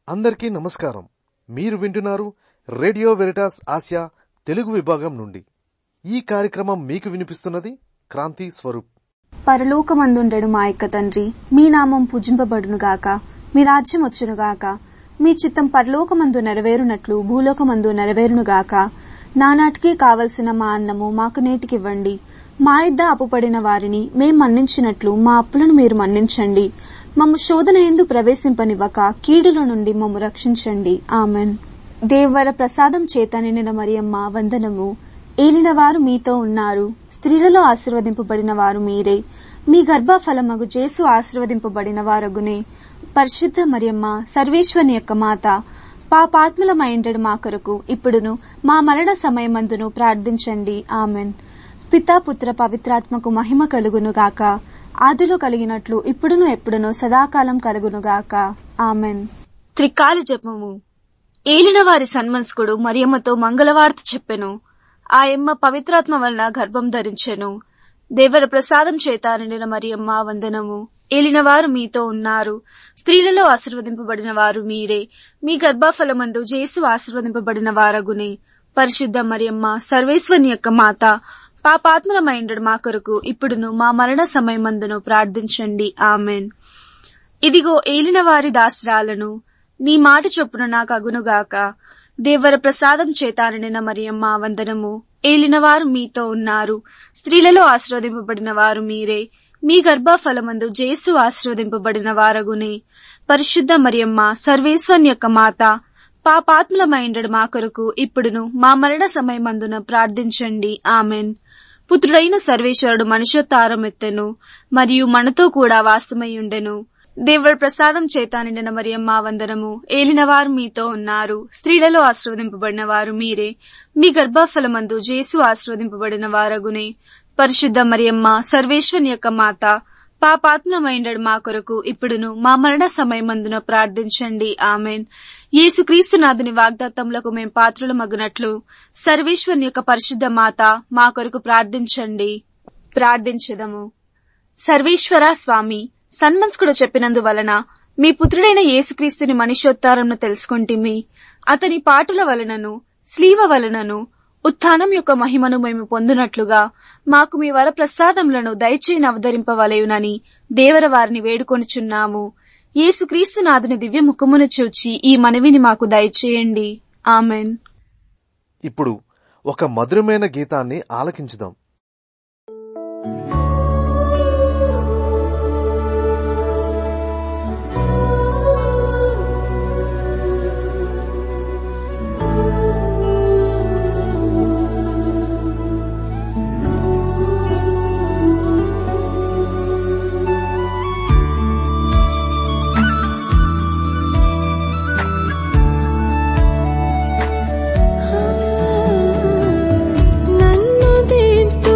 అందరికీ నమస్కారం మీరు వింటున్నారు రేడియో వెరిటాస్ ఆసియా తెలుగు విభాగం నుండి ఈ కార్యక్రమం మీకు వినిపిస్తున్నది క్రాంతి స్వరూప్ పరలోకమందుండెడు మా యొక్క తండ్రి మీ నామం పూజింపబడునుగాక మీ రాజ్యం వచ్చునుగాక మీ చిత్తం పరలోకమందు నెరవేరునట్లు భూలోకమందు నెరవేరునుగాక నానాటికి కావలసిన మా అన్నము మాకు నేటికివ్వండి మా ఇద్ద అప్పుపడిన వారిని మేం మన్నించినట్లు మా అప్పులను మీరు మన్నించండి మమ్ము శోధన ఎందు ప్రవేశింపనివ్వక కీడుల నుండి మమ్ము రక్షించండి ఆమెన్ దేవర ప్రసాదం చేత నిండిన మరియమ్మ వందనము ఏలిన వారు మీతో ఉన్నారు స్త్రీలలో ఆశీర్వదింపబడిన వారు మీరే మీ గర్భఫలమగు జేసు ఆశీర్వదింపబడిన వారగునే పరిశుద్ధ మరియమ్మ సర్వేశ్వని యొక్క మాత పాపాత్ములమైండడు మా కొరకు ఇప్పుడును మా మరణ సమయమందును ప్రార్థించండి ఆమెన్ పితా పుత్ర పవిత్రాత్మకు మహిమ కలుగును గాక ఆదిలో కలిగినట్లు ఇప్పుడును ఎప్పుడును సదాకాలం కలుగునుగాక ఆమెన్ త్రికాల జపము ఏలిన వారి సన్మన్స్కుడు మరియమ్మతో మంగళవార్త చెప్పెను ఆయమ్మ పవిత్రాత్మ వలన గర్భం ధరించెను దేవర ప్రసాదం చేత నిండిన మరియమ్మ వందనము ఏలినవారు మీతో ఉన్నారు స్త్రీలలో ఆశీర్వదింపబడిన వారు మీరే మీ గర్భఫలమందు జేసు ఆశీర్వదింపబడిన వారగునే పరిశుద్ధ మరియమ్మ సర్వేశ్వని యొక్క మాత పాపాత్మలమైండడు మా కొరకు ఇప్పుడును మా మరణ సమయమందును ప్రార్థించండి ఆమెన్ ఇదిగో ఏలిన వారి దాసరాలను నీ మాట చొప్పున నాకు అగునుగాక దేవర ప్రసాదం చేతాననిన మరియమ్మ వందనము ఏలినవారు మీతో ఉన్నారు స్త్రీలలో ఆశీర్వదింపబడిన వారు మీరే మీ గర్భఫలమందు జేసు ఆశీర్వదింపబడిన వారగునే పరిశుద్ధ మరియమ్మ సర్వేశ్వన్ యొక్క మాత పాపాత్ములమైండడు మా కొరకు ఇప్పుడును మా మరణ సమయమందున ప్రార్థించండి ఆమెన్ పుత్రుడైన సర్వేశ్వరుడు మనుషోత్తారం ఎత్తెను మరియు మనతో కూడా వాసమై ఉండెను దేవుడి ప్రసాదం చేత నిండిన మరియమ్మ వందనము ఏలినవారు మీతో ఉన్నారు స్త్రీలలో ఆశీర్వదింపబడిన వారు మీరే మీ గర్భఫలమందు జేసు ఆశీర్వదింపబడిన వారగునే పరిశుద్ధ మరియమ్మ సర్వేశ్వని యొక్క మాత పాపాత్మమైండడు మా కొరకు ఇప్పుడును మా మరణ సమయమందున ప్రార్థించండి ఆమెన్ యేసుక్రీస్తునాథుని వాగ్దాత్తములకు మేం పాత్రుల మగునట్లు సర్వేశ్వరుని యొక్క పరిశుద్ధ మాత మా కొరకు ప్రార్థించండి ప్రార్థించదము సర్వేశ్వర స్వామి సన్మంస్కుడు చెప్పినందువలన మీ పుత్రుడైన యేసుక్రీస్తుని మనుష్యోత్తారంను తెలుసుకుంటిమి అతని పాటుల వలనను స్లీవ వలనను ఉత్థానం యొక్క మహిమను మేము పొందునట్లుగా మాకు మీ వర ప్రసాదములను దయచేయని అవతరింపవలయునని దేవర వారిని వేడుకొనుచున్నాము యేసుక్రీస్తు నాథుని దివ్య ముఖమును చూచి ఈ మనవిని మాకు దయచేయండి ఆమెన్ ఇప్పుడు ఒక మధురమైన గీతాన్ని ఆలకించుదాం నన్ను దిద్దు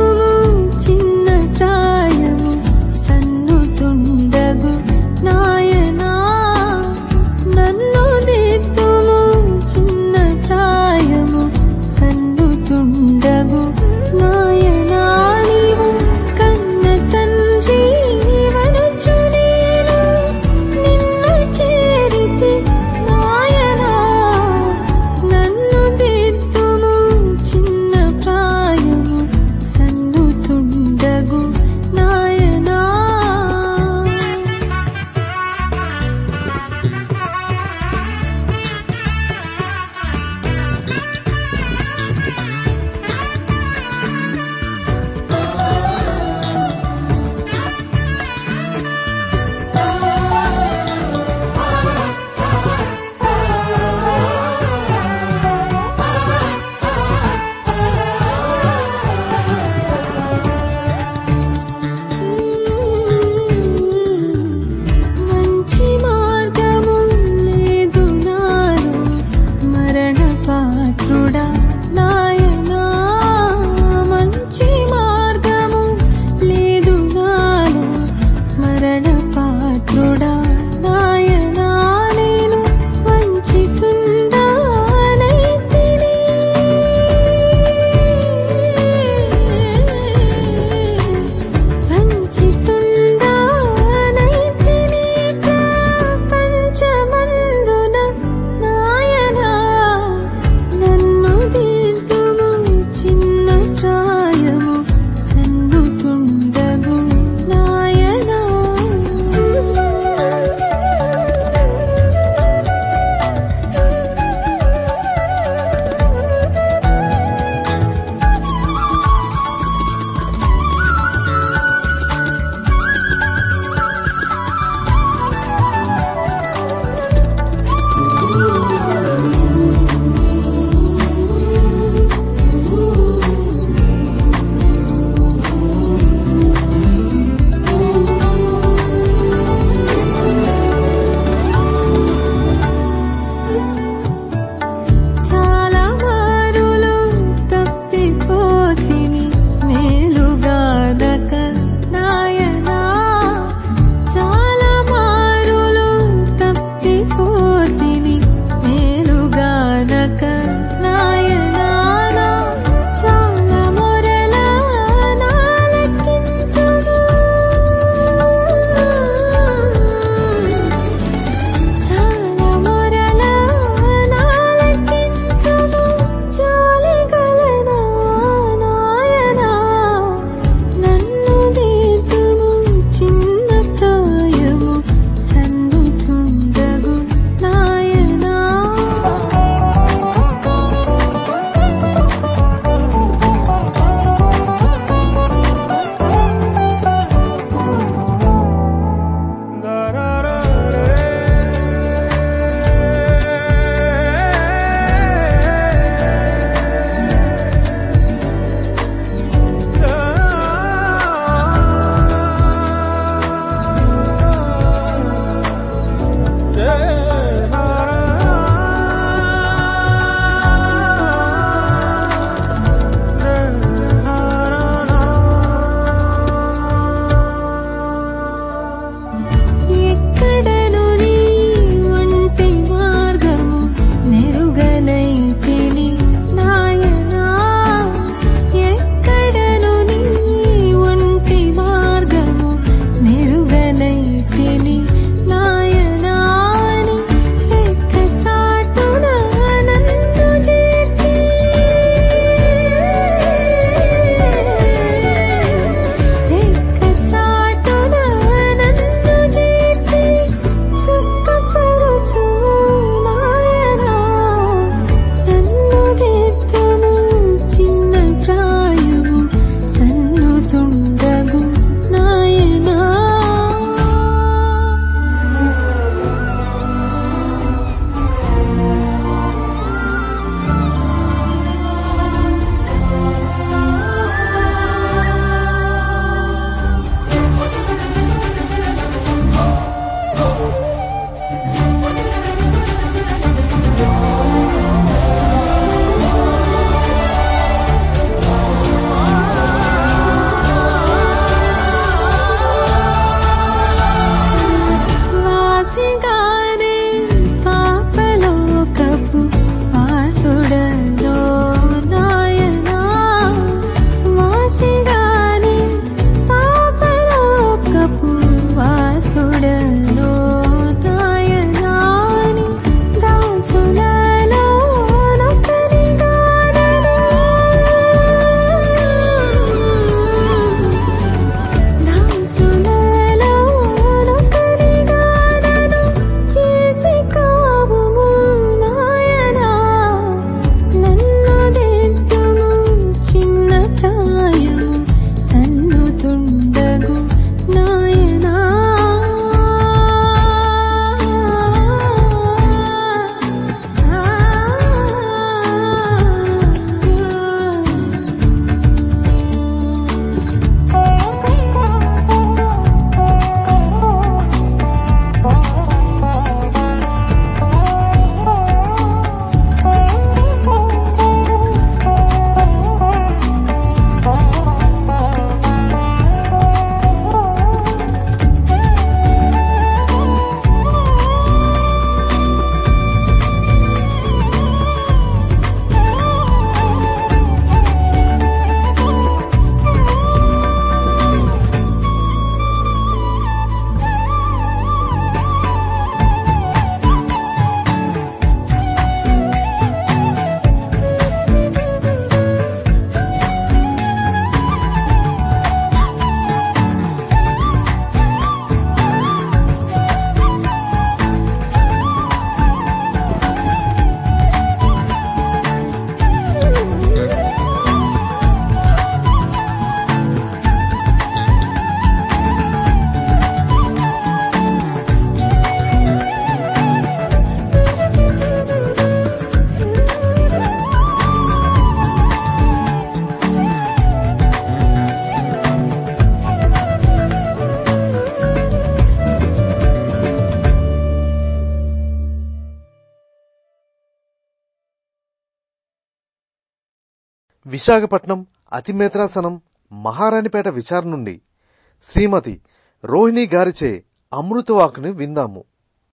విశాఖపట్నం అతిమేత్రాసనం మహారాణిపేట విచారణ నుండి శ్రీమతి రోహిణి గారిచే అమృతవాకుని విందాము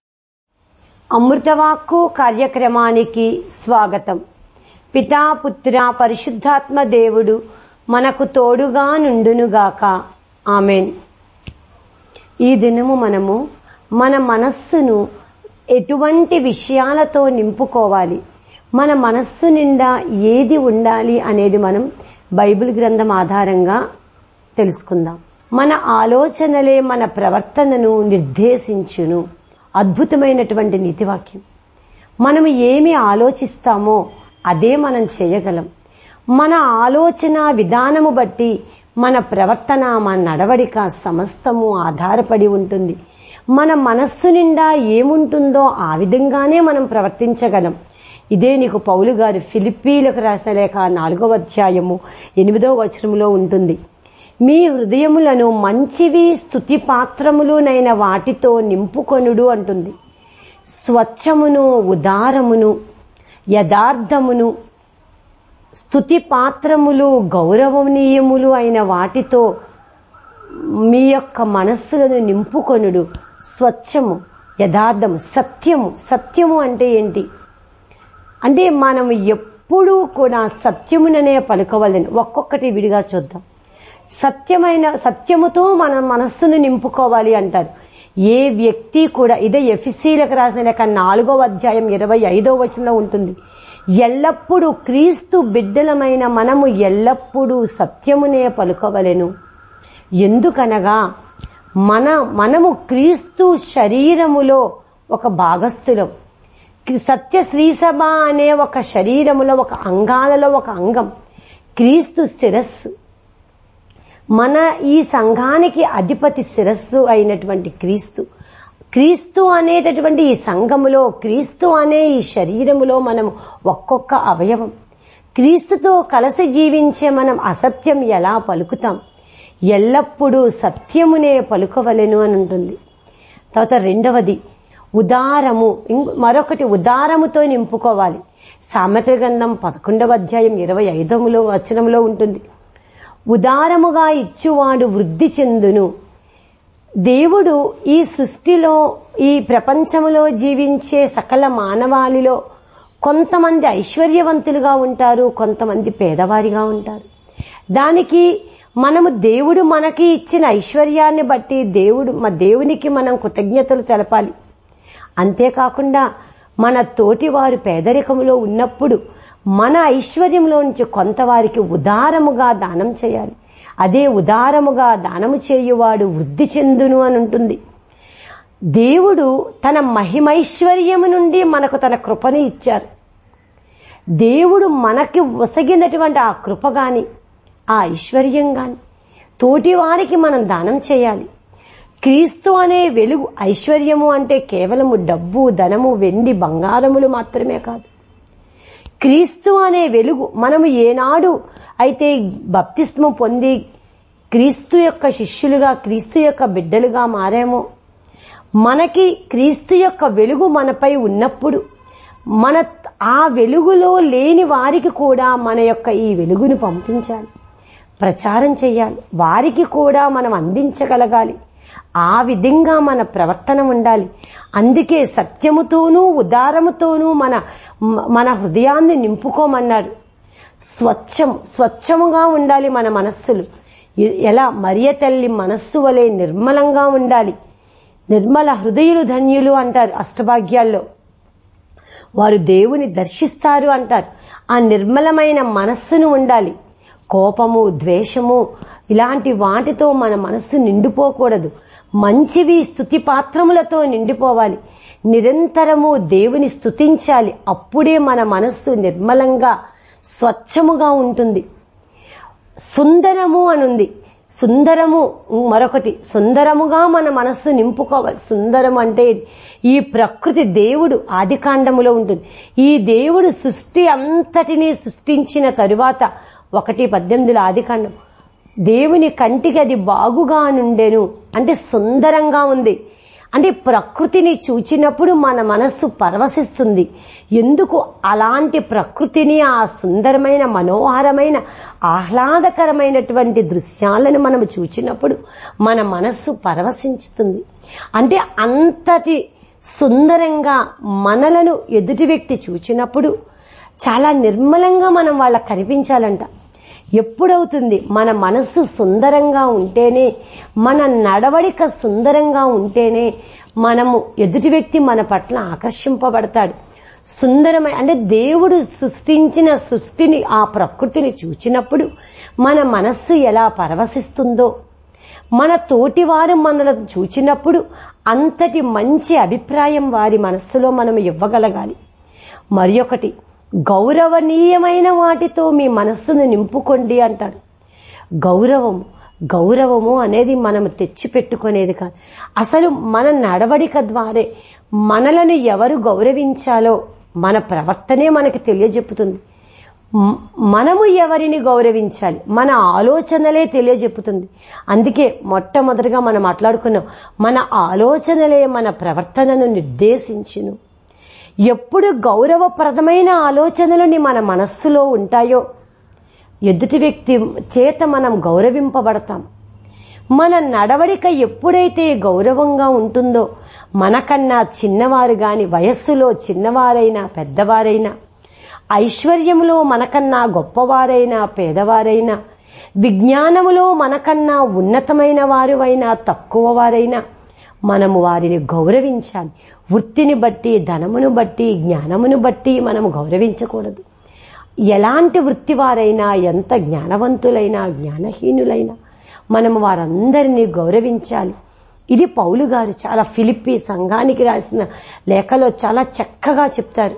అమృతవాక్కు కార్యక్రమానికి స్వాగతం పితా పుత్ర పరిశుద్ధాత్మ దేవుడు మనకు తోడుగా నుండునుగాక ఆమెన్ ఈ దినము మనము మన మనస్సును ఎటువంటి విషయాలతో నింపుకోవాలి మన మనస్సు నిండా ఏది ఉండాలి అనేది మనం బైబిల్ గ్రంథం ఆధారంగా తెలుసుకుందాం మన ఆలోచనలే మన ప్రవర్తనను నిర్దేశించును అద్భుతమైనటువంటి నీతివాక్యం మనం ఏమి ఆలోచిస్తామో అదే మనం చేయగలం మన ఆలోచన విధానము బట్టి మన ప్రవర్తన మన నడవడిక సమస్తము ఆధారపడి ఉంటుంది మన మనస్సు నిండా ఏముంటుందో ఆ విధంగానే మనం ప్రవర్తించగలం ఇదే నీకు పౌలు గారు ఫిలిప్పీలకు రాసిన లేఖ నాలుగవ అధ్యాయము ఎనిమిదవ వచనములో ఉంటుంది మీ హృదయములను మంచివి స్థుతి పాత్రములునైన వాటితో నింపుకొనుడు అంటుంది స్వచ్ఛమును ఉదారమును యథార్థమును స్థుతి పాత్రములు గౌరవనీయములు అయిన వాటితో మీ యొక్క మనస్సులను నింపుకొనుడు స్వచ్ఛము యథార్థము సత్యము సత్యము అంటే ఏంటి అంటే మనం ఎప్పుడూ కూడా సత్యముననే పలుకవలని ఒక్కొక్కటి విడిగా చూద్దాం సత్యమైన సత్యముతో మన మనస్సును నింపుకోవాలి అంటారు ఏ వ్యక్తి కూడా ఇదే ఎఫ్సీలకు రాసిన లేక నాలుగో అధ్యాయం ఇరవై ఐదో వచనంలో ఉంటుంది ఎల్లప్పుడూ క్రీస్తు బిడ్డలమైన మనము ఎల్లప్పుడూ సత్యమునే పలుకోవలెను ఎందుకనగా మన మనము క్రీస్తు శరీరములో ఒక భాగస్థులం సత్య శ్రీసభ అనే ఒక శరీరములో ఒక అంగాలలో ఒక అంగం క్రీస్తు శిరస్సు మన ఈ సంఘానికి అధిపతి శిరస్సు అయినటువంటి క్రీస్తు క్రీస్తు అనేటటువంటి ఈ సంఘములో క్రీస్తు అనే ఈ శరీరములో మనం ఒక్కొక్క అవయవం క్రీస్తుతో కలిసి జీవించే మనం అసత్యం ఎలా పలుకుతాం ఎల్లప్పుడూ సత్యమునే పలుకవలెను అని ఉంటుంది తర్వాత రెండవది ఉదారము మరొకటి ఉదారముతో నింపుకోవాలి సామెత గ్రంథం పదకొండవ అధ్యాయం ఇరవై ఐదములో వచనంలో ఉంటుంది ఉదారముగా ఇచ్చువాడు వృద్ధి చెందును దేవుడు ఈ సృష్టిలో ఈ ప్రపంచములో జీవించే సకల మానవాళిలో కొంతమంది ఐశ్వర్యవంతులుగా ఉంటారు కొంతమంది పేదవారిగా ఉంటారు దానికి మనము దేవుడు మనకి ఇచ్చిన ఐశ్వర్యాన్ని బట్టి దేవుడు మా దేవునికి మనం కృతజ్ఞతలు తెలపాలి అంతేకాకుండా మన తోటివారు పేదరికంలో ఉన్నప్పుడు మన ఐశ్వర్యంలో నుంచి కొంతవారికి ఉదారముగా దానం చేయాలి అదే ఉదారముగా దానము చేయువాడు వృద్ధి చెందును అని ఉంటుంది దేవుడు తన మహిమైశ్వర్యము నుండి మనకు తన కృపని ఇచ్చారు దేవుడు మనకి ఒసగినటువంటి ఆ కృప గాని ఆ ఐశ్వర్యం గాని తోటివారికి మనం దానం చేయాలి క్రీస్తు అనే వెలుగు ఐశ్వర్యము అంటే కేవలము డబ్బు ధనము వెండి బంగారములు మాత్రమే కాదు క్రీస్తు అనే వెలుగు మనము ఏనాడు అయితే బప్తిస్ము పొంది క్రీస్తు యొక్క శిష్యులుగా క్రీస్తు యొక్క బిడ్డలుగా మారామో మనకి క్రీస్తు యొక్క వెలుగు మనపై ఉన్నప్పుడు మన ఆ వెలుగులో లేని వారికి కూడా మన యొక్క ఈ వెలుగును పంపించాలి ప్రచారం చేయాలి వారికి కూడా మనం అందించగలగాలి ఆ విధంగా మన ప్రవర్తన ఉండాలి అందుకే సత్యముతోనూ ఉదారముతోనూ మన మన హృదయాన్ని నింపుకోమన్నాడు స్వచ్ఛం స్వచ్ఛముగా ఉండాలి మన మనస్సులు ఎలా మరియ తల్లి మనస్సు వలె నిర్మలంగా ఉండాలి నిర్మల హృదయులు ధన్యులు అంటారు అష్టభాగ్యాల్లో వారు దేవుని దర్శిస్తారు అంటారు ఆ నిర్మలమైన మనస్సును ఉండాలి కోపము ద్వేషము ఇలాంటి వాటితో మన మనస్సు నిండిపోకూడదు మంచివి స్థుతి పాత్రములతో నిండిపోవాలి నిరంతరము దేవుని స్థుతించాలి అప్పుడే మన మనస్సు నిర్మలంగా స్వచ్ఛముగా ఉంటుంది సుందరము అనుంది సుందరము మరొకటి సుందరముగా మన మనస్సు నింపుకోవాలి సుందరం అంటే ఈ ప్రకృతి దేవుడు ఆదికాండములో ఉంటుంది ఈ దేవుడు సృష్టి అంతటినీ సృష్టించిన తరువాత ఒకటి పద్దెనిమిదిలో ఆదికాండం దేవుని కంటికి అది బాగుగా నుండెను అంటే సుందరంగా ఉంది అంటే ప్రకృతిని చూచినప్పుడు మన మనస్సు పరవశిస్తుంది ఎందుకు అలాంటి ప్రకృతిని ఆ సుందరమైన మనోహరమైన ఆహ్లాదకరమైనటువంటి దృశ్యాలను మనం చూచినప్పుడు మన మనస్సు పరవశించుతుంది అంటే అంతటి సుందరంగా మనలను ఎదుటి వ్యక్తి చూచినప్పుడు చాలా నిర్మలంగా మనం వాళ్ళకి కనిపించాలంట ఎప్పుడవుతుంది మన మనస్సు సుందరంగా ఉంటేనే మన నడవడిక సుందరంగా ఉంటేనే మనము ఎదుటి వ్యక్తి మన పట్ల ఆకర్షింపబడతాడు సుందరమైన అంటే దేవుడు సృష్టించిన సృష్టిని ఆ ప్రకృతిని చూచినప్పుడు మన మనస్సు ఎలా పరవశిస్తుందో మన తోటివారు మనలను చూచినప్పుడు అంతటి మంచి అభిప్రాయం వారి మనస్సులో మనం ఇవ్వగలగాలి మరి ఒకటి గౌరవనీయమైన వాటితో మీ మనస్సును నింపుకోండి అంటారు గౌరవము గౌరవము అనేది మనం తెచ్చిపెట్టుకునేది కాదు అసలు మన నడవడిక ద్వారే మనలను ఎవరు గౌరవించాలో మన ప్రవర్తనే మనకి తెలియజెప్పుతుంది మ్- మనము ఎవరిని గౌరవించాలి మన ఆలోచనలే తెలియజెప్పుతుంది అందుకే మొట్టమొదటిగా మనం మాట్లాడుకున్నాం మన ఆలోచనలే మన ప్రవర్తనను నిర్దేశించును ఎప్పుడు గౌరవప్రదమైన ఆలోచనలు మన మనస్సులో ఉంటాయో ఎదుటి వ్యక్తి చేత మనం గౌరవింపబడతాం మన నడవడిక ఎప్పుడైతే గౌరవంగా ఉంటుందో మనకన్నా చిన్నవారు గాని వయస్సులో చిన్నవారైనా పెద్దవారైనా ఐశ్వర్యములో మనకన్నా గొప్పవారైనా పేదవారైనా విజ్ఞానములో మనకన్నా ఉన్నతమైన వారువైనా తక్కువ వారైనా మనము వారిని గౌరవించాలి వృత్తిని బట్టి ధనమును బట్టి జ్ఞానమును బట్టి మనం గౌరవించకూడదు ఎలాంటి వృత్తి వారైనా ఎంత జ్ఞానవంతులైనా జ్ఞానహీనులైనా మనం వారందరినీ గౌరవించాలి ఇది పౌలు గారు చాలా ఫిలిప్పి సంఘానికి రాసిన లేఖలో చాలా చక్కగా చెప్తారు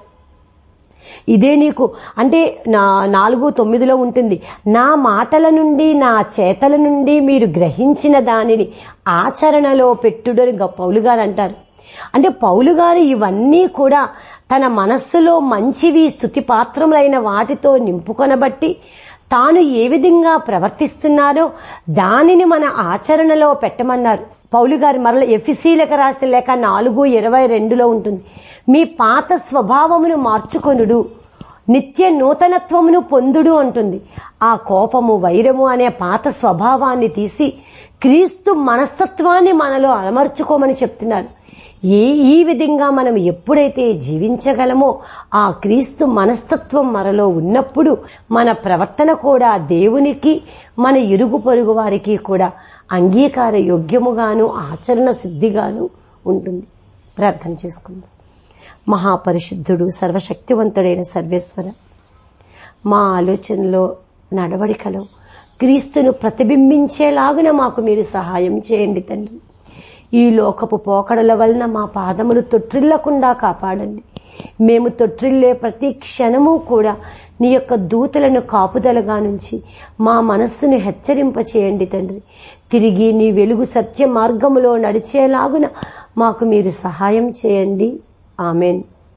ఇదే నీకు అంటే నా నాలుగు తొమ్మిదిలో ఉంటుంది నా మాటల నుండి నా చేతల నుండి మీరు గ్రహించిన దానిని ఆచరణలో పెట్టుడని గ- పౌలు గారు అంటారు అంటే పౌలు గారు ఇవన్నీ కూడా తన మనస్సులో మంచివి స్థుతిపాత్రములైన వాటితో నింపుకొనబట్టి తాను ఏ విధంగా ప్రవర్తిస్తున్నారో దానిని మన ఆచరణలో పెట్టమన్నారు పౌలు గారు మరల ఎఫిసీలకు రాసిన లేక నాలుగు ఇరవై రెండులో ఉంటుంది మీ పాత స్వభావమును మార్చుకొనుడు నిత్య నూతనత్వమును పొందుడు అంటుంది ఆ కోపము వైరము అనే పాత స్వభావాన్ని తీసి క్రీస్తు మనస్తత్వాన్ని మనలో అలమర్చుకోమని చెప్తున్నారు ఏ ఈ విధంగా మనం ఎప్పుడైతే జీవించగలమో ఆ క్రీస్తు మనస్తత్వం మనలో ఉన్నప్పుడు మన ప్రవర్తన కూడా దేవునికి మన ఇరుగు పొరుగు వారికి కూడా అంగీకార యోగ్యముగాను ఆచరణ సిద్ధిగాను ఉంటుంది ప్రార్థన చేసుకుందాం మహాపరిశుద్ధుడు సర్వశక్తివంతుడైన సర్వేశ్వర మా ఆలోచనలో నడవడికలో క్రీస్తును ప్రతిబింబించేలాగున మాకు మీరు సహాయం చేయండి తండ్రి ఈ లోకపు పోకడల వలన మా పాదములు తొట్టిల్లకుండా కాపాడండి మేము తొట్టిల్లే ప్రతి క్షణము కూడా నీ యొక్క దూతలను కాపుదలగా నుంచి మా మనస్సును హెచ్చరింప చేయండి తండ్రి తిరిగి నీ వెలుగు సత్య మార్గములో నడిచేలాగున మాకు మీరు సహాయం చేయండి ఆమెన్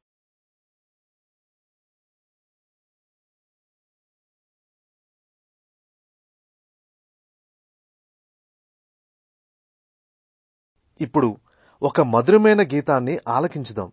ఇప్పుడు ఒక మధురమైన గీతాన్ని ఆలకించుదాం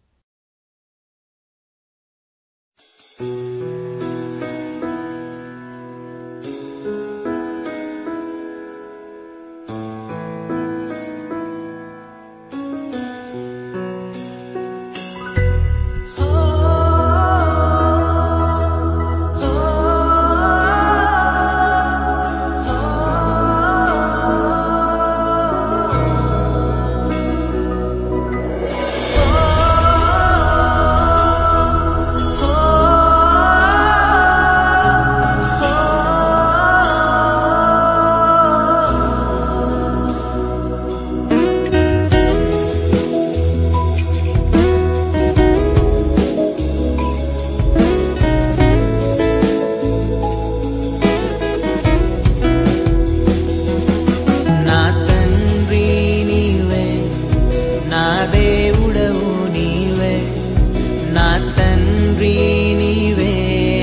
నా తండ్రి నీవే నా దేవుడవు నీవే నా తండ్రి నీవే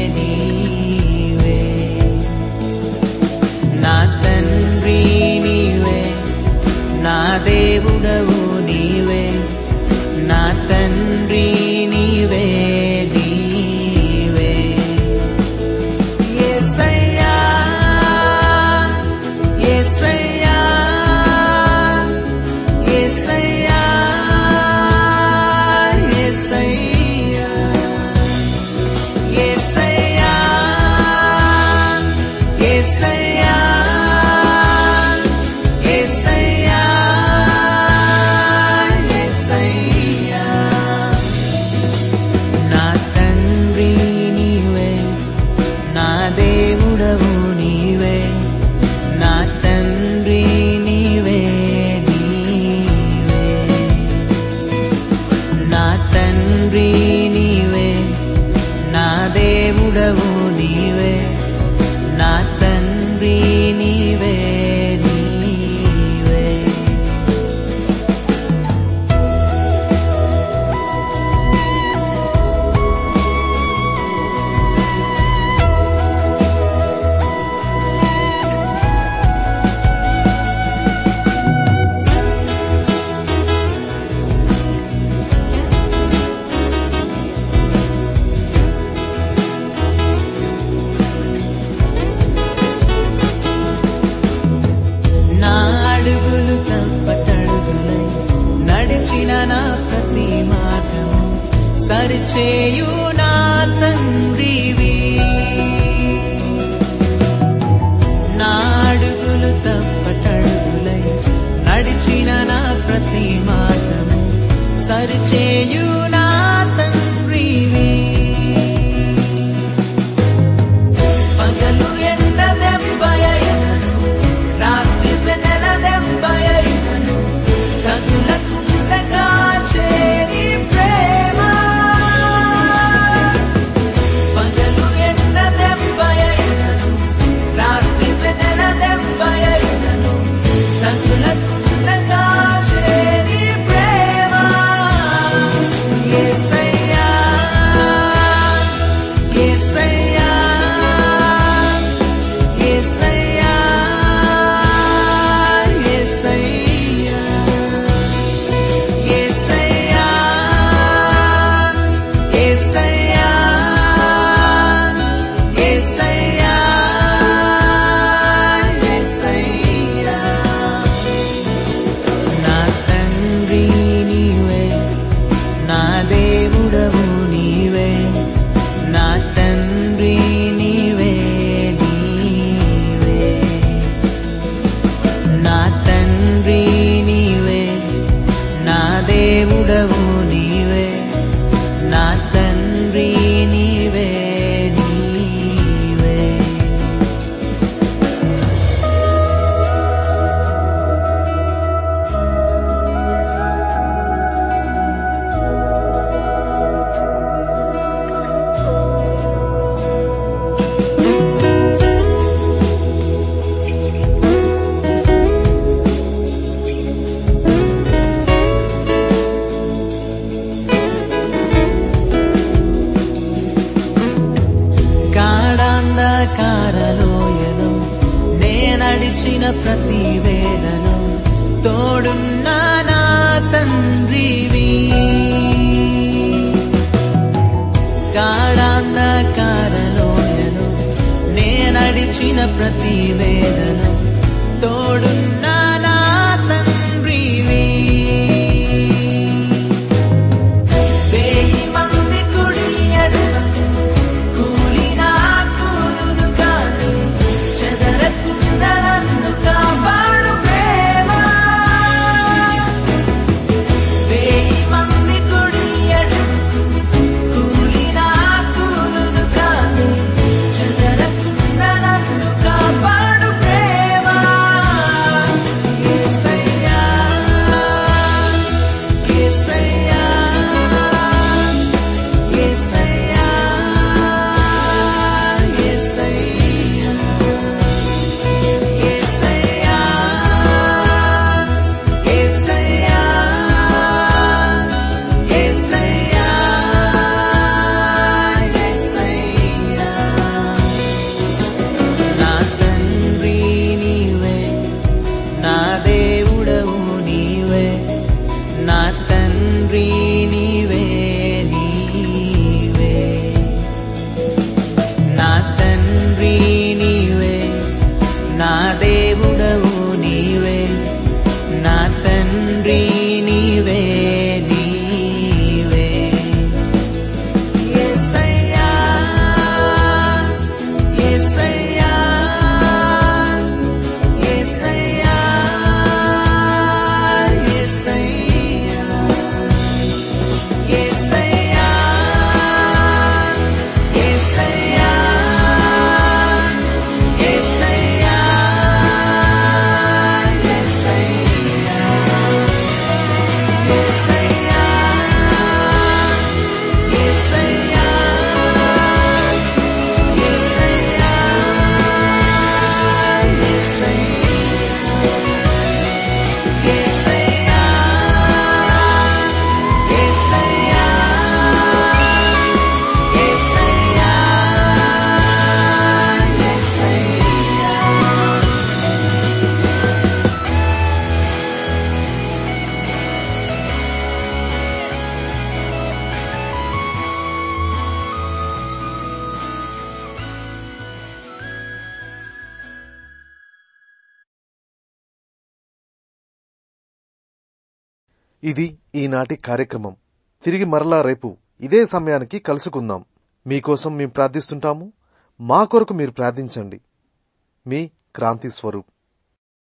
నీవే నా తండ్రి నీవే నా దేవుడవు నీవే సరిచేయు నా తండ్రివి నా అడుగులు తప్పటడుగులై నడిచిన నా ప్రతి మార్గము సరిచేయు నా తండ్రివి పగలు ఎండ దెబ్బయైనను రాత్రి వెనెల దెబ్బయైనను కనులకుండగా చేరి ప్రేమ పగలు ఎండ దెబ్బయైనను రాత్రి వెనెల దెబ్బయైనను కనులకుండగా చేరి ప్రేమ యేసయ్యా యేసయ్యా యేసయ్యా యేసయ్యా యేసయ్యా యేసయ్యా యేసయ్యా యేసయ్యా నా తండ్రి నీవే నా దేవుడవు నీవే నా తండ్రి నీవే నీవే నా తండ్రి నీవే నా దేవుడవు నీవే నా తండ్రి నీవే నీవే కాడాంధకారలోయలో నే నడిచిన ప్రతి వేళలో తోడున్నా నా తండ్రివి కాడాంధకారలోయలో నే నడిచిన ప్రతి వేళలో తోడున్నా నా తండ్రివి వేయి మంది కుడి ఎడమకు కూలినా కూలును కాదు చెదరకుండా నన్ను కాపాడు ప్రేమ వేయి మంది కుడి ఎడమకు కూలినా కూలును కాదు చెదరకుండా నన్ను కాపాడు ప్రేమ యేసయ్యా యేసయ్యా యేసయ్యా యేసయ్యా యేసయ్యా యేసయ్యా యేసయ్యా యేసయ్యా నా తండ్రి నీవే నా దేవుడవు నీవే నా తండ్రి నీవే నీవే నా తండ్రి నీవే నా దేవుడవు నీవే నా తండ్రి నీవే నీవే యేసయ్యా యేసయ్యా యేసయ్యా యేసయ్యా యేసయ్యా యేసయ్యా యేసయ్యా యేసయ్యా యేసయ్యా యేసయ్యా యేసయ్యా యేసయ్యా యేసయ్యా యేసయ్యా ఇది ఈనాటి కార్యక్రమం తిరిగి మరలా రేపు ఇదే సమయానికి కలుసుకుందాం మీకోసం మేము ప్రార్థిస్తుంటాము మా కొరకు మీరు ప్రార్థించండి మీ క్రాంతి స్వరూప్